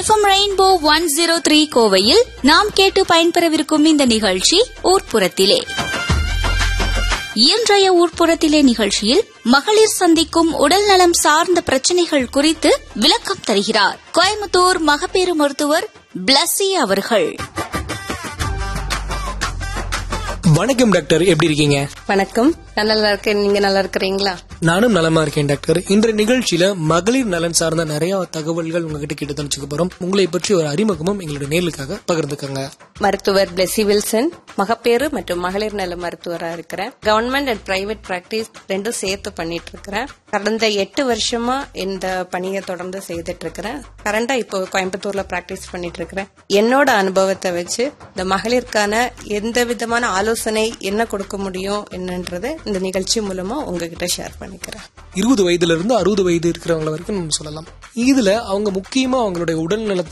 FM rainbow one zero three கோவையில் நாம் கேட்டு பயன்பெறவிருக்கும் இந்த நிகழ்ச்சி ஊர்ப்புறத்திலே இன்றைய ஊர்ப்புறத்திலே நிகழ்ச்சியில் மகளிர் சந்திக்கும் உடல்நலம் சார்ந்த பிரச்சனைகள் குறித்து விளக்கம் தருகிறார் கோயம்புத்தூர் மகப்பேறு மருத்துவர் பிளஸி அவர்கள் வணக்கம் டாக்டர் எப்படி இருக்கீங்க வணக்கம் நான் நல்லா இருக்கேன் நீங்க நல்லா இருக்கிறீங்களா நானும் நலமா இருக்கேன் டாக்டர் இன்றைய நிகழ்ச்சியில மகளிர் நலன் சார்ந்த நிறைய தகவல்கள் உங்ககிட்ட கேட்டு தெரிஞ்சுக்க போறோம் உங்களை பற்றி ஒரு அறிமுகமும் எங்களுடைய நேர்களுக்காக பகிர்ந்துக்கங்க மருத்துவர் பிளெசி வில்சன் மகப்பேறு மற்றும் மகளிர் நல மருத்துவரா இருக்கிறேன் கவர்மெண்ட் அண்ட் பிரைவேட் பிராக்டிஸ் ரெண்டும் சேர்த்து பண்ணிட்டு இருக்கிறேன் கடந்த எட்டு வருஷமா இந்த பணியை தொடர்ந்து செய்துட்டு இருக்கிறேன் கரண்டா இப்போ கோயம்புத்தூர்ல பிராக்டிஸ் பண்ணிட்டு இருக்கிறேன் என்னோட அனுபவத்தை வச்சு இந்த மகளிருக்கான எந்த விதமான ஆலோசனை என்ன கொடுக்க முடியும் என்னன்றதை இந்த நிகழ்ச்சி மூலமா உங்ககிட்ட ஷேர் பண்ணிக்கிறேன் இருபது வயதுல இருந்து அறுபது வயது இருக்கிறவங்க வரைக்கும் நம்ம சொல்லலாம் இதுல அவங்க முக்கியமா அவங்களுடைய உடல் நலத்தை